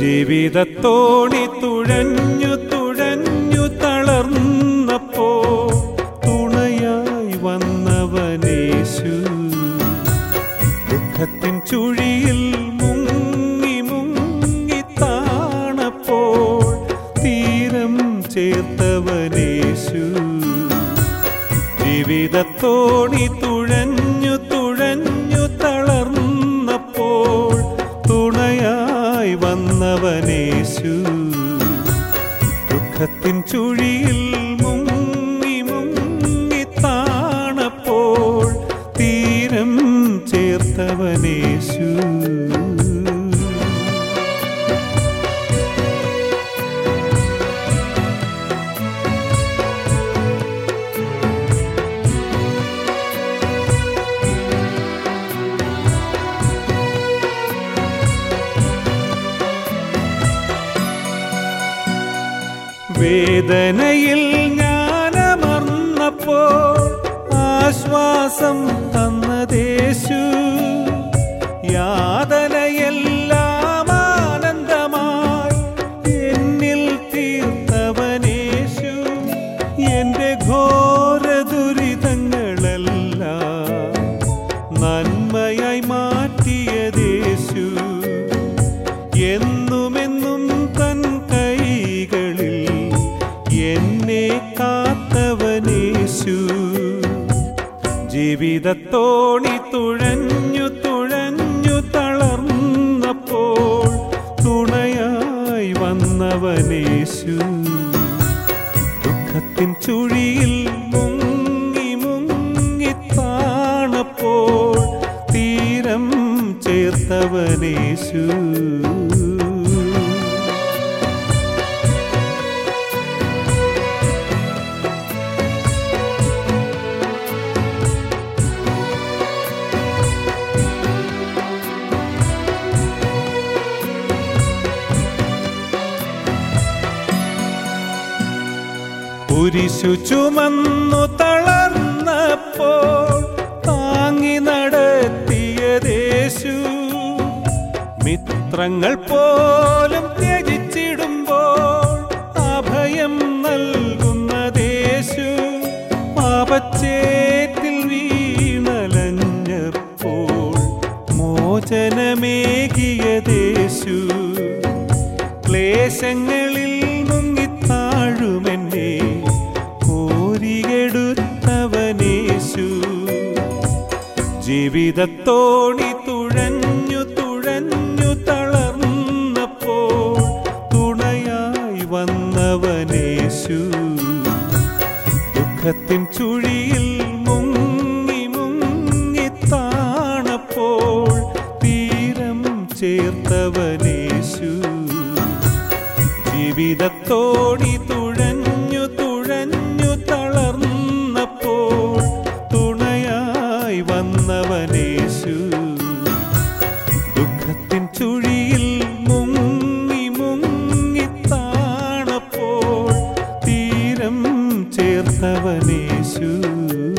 ജീവിതത്തോണി തുഴഞ്ഞു തുഴഞ്ഞു തളർന്നപ്പോ തുണയായി വന്നവനേശു ദുഃഖത്തിൻ ചുഴിയിൽ മുങ്ങി മുങ്ങി താണപ്പോൾ തീരം ചേർത്തവനേശു ജീവിതത്തോണി തുഴഞ്ഞു തുഴഞ്ഞു തളർന്നപ്പോൾ തുണയായി വന്നവനേശു ദുഃഖത്തിൻ ചുഴിയിൽ മുങ്ങി മുങ്ങി താണപ്പോൾ തീരം ചേർത്തവനേശു വേദനയിൽ ഞാനമർന്നപ്പോ ആശ്വാസം തന്നതേശു യാതനയെല്ലാം ആനന്ദമായി എന്നിൽ തീർത്തവനേശു എന്റെ ഘോര ദുരിതങ്ങളെല്ലാം നന്മയായി മാറ്റിയതേശു എന്നുമെന്നും തൻ കൈകളിൽ എന്നെ കാത്തവനേശു ജീവിതത്തോണി തുഴഞ്ഞു തുഴഞ്ഞു തളർന്നപ്പോൾ തുണയായി വന്നവനേശു ദുഃഖത്തിൻ ചുഴിയിൽ മുങ്ങി മുങ്ങി താണപ്പോൾ തീരം ചേർത്തവനേശു കുരിശു ചുമന്നു തളർന്നപ്പോൾ താങ്ങി നടത്തിയതേശു മിത്രങ്ങൾ പോലും ത്യജിച്ചിടുമ്പോൾ അഭയം നൽകുന്നതേശു പാപച്ചേറ്റിൽ വീണലഞ്ഞപ്പോൾ മോചനമേകിയതേശു ക്ലേശങ്ങളിൽ മുങ്ങിത്താഴുമെന്നെ കോരിയെടുത്തവനേശു ജീവിതത്തോണി തുഴഞ്ഞു തുഴഞ്ഞു തളർന്നപ്പോൾ തുണയായി വന്നവനേശു ദുഃഖത്തിൻ ചുഴിയിൽ മുങ്ങി മുങ്ങി താണപ്പോൾ തീരം ചേർത്തവനേശു ജീവിതത്തോടി തുഴഞ്ഞു തുഴഞ്ഞു തളർന്നപ്പോൾ തുണയായി വന്നവനേശു ദുഃഖത്തിൻ ചുഴിയിൽ മുങ്ങി മുങ്ങി താണപ്പോൾ തീരം ചേർത്തവനേശു